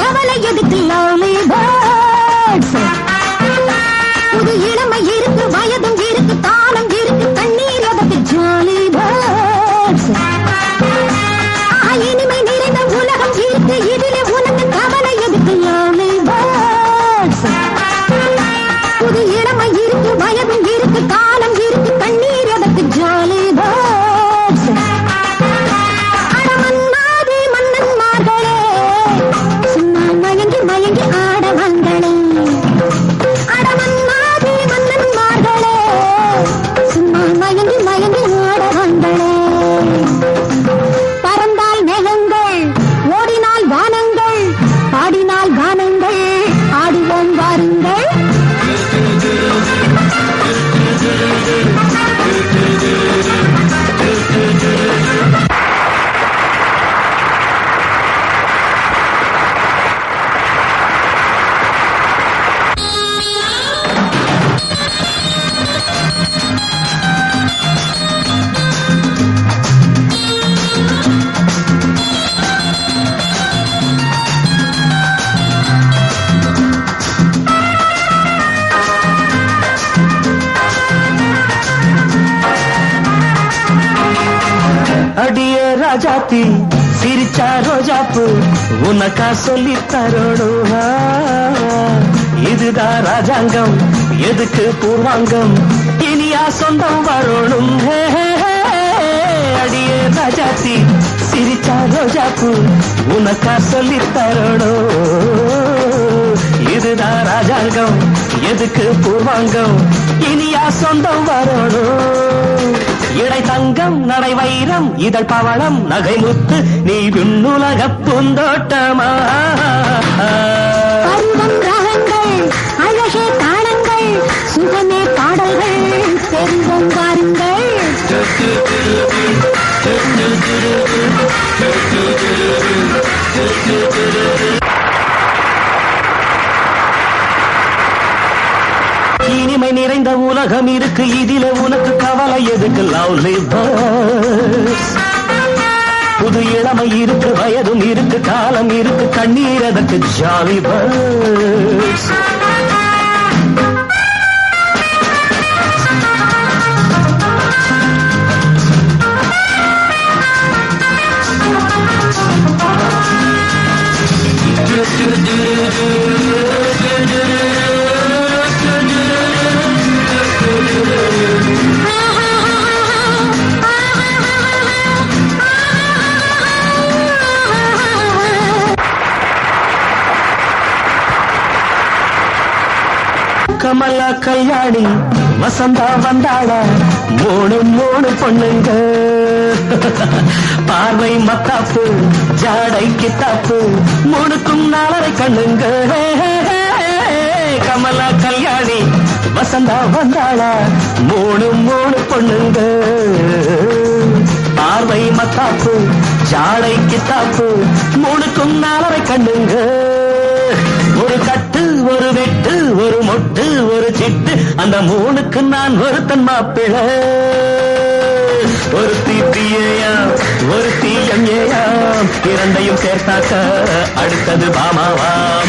கவலை எதுக்கு lovely birds புது இளமை இருக்கு வயதும் இருக்கு தாளம் இருக்கு கண்ணீர் எதற்கு ஜாலி பேர்ட்ஸ் இனிமை நிறைந்த உலகம் இருக்கு இதிலே உனக்கு கவலை எதுக்கு லவ்லி பேர்ட்ஸ் புது இளமை இருக்கு வயதும் இருக்கு காலம் இருக்கு கண்ணீர் எதற்கு ஜாலி பேர்ட்ஸ் அடமன்னாதி மன்னன்மார்களே சும்மா மயங்கி மயங்கி ஆடவங்களே அடமன்னாதி மன்னன்மார்களே சும்மா மயங்கி மயங்கி ஆடவங்களே பறந்தால் மேகங்கள் ஓடினால் வானங்கள் பாடினால் கானங்கள் ஆடுவோம் வாருங்கள் அடிய ராஜாத்தி சிரிச்சா ரோஜாப்பு உனக்கா சொல்லி தரணும் ஆ, இதுதான் ராஜாங்கம் எதுக்கு பூர்வாங்கம் இனியா சொந்தம் வரணும் ஹே, ஹே, ஹே. அடிய ராஜாத்தி சிரிச்சா ரோஜாப்பு உனக்கா சொல்லி தரணும் இதுதான் ராஜாங்கம் எதுக்கு பூர்வாங்கம் இனியா சொந்தம் வரணும் இடை தங்கம் நடை வைரம் இதழ் பவளம் நகை முத்து நீ விண்ணுலக பூந்தோட்டமா பருவம் ரகங்கள் அழகே தாளங்கள் சுகமே பாடல்கள் தெரிவோம் வாருங்கள் இனிமை நிறைந்த உலகம் இருக்கு இதில உனக்கு கவலை எதுக்கு லவ்லி பேர்ட்ஸ் புது இளமை இருக்கு வயதும் இருக்கு காலம் இருக்கு கண்ணீர் அதற்கு ஜாலி பேர்ட்ஸ் கமலா கல்யாணி வசந்தா வந்தாளா மூணு மூணு பொண்ணுங்க பார்வை மத்தாப்பு ஜாடை கித்தாப்பு மூணுக்கும் நாலரை கண்ணுங்க கமலா கல்யாணி வசந்தா வந்தாளா மூணு மூணு பொண்ணுங்க பார்வை மத்தாப்பு ஜாடை கித்தாப்பு மூணுக்கும் நாலரை கண்ணுங்க ஒரு கட்டு ஒரு வெட்டு ஒரு மொட்டு ஒரு சிட்டு அந்த மூணுக்கு நான் ஒருத்தன் மாப்பிள ஒரு தீப்பியேயாம் ஒரு தீயம் ஏயாம் இரண்டையும் சேர்த்தாக்க அடுத்தது பாமாவாம்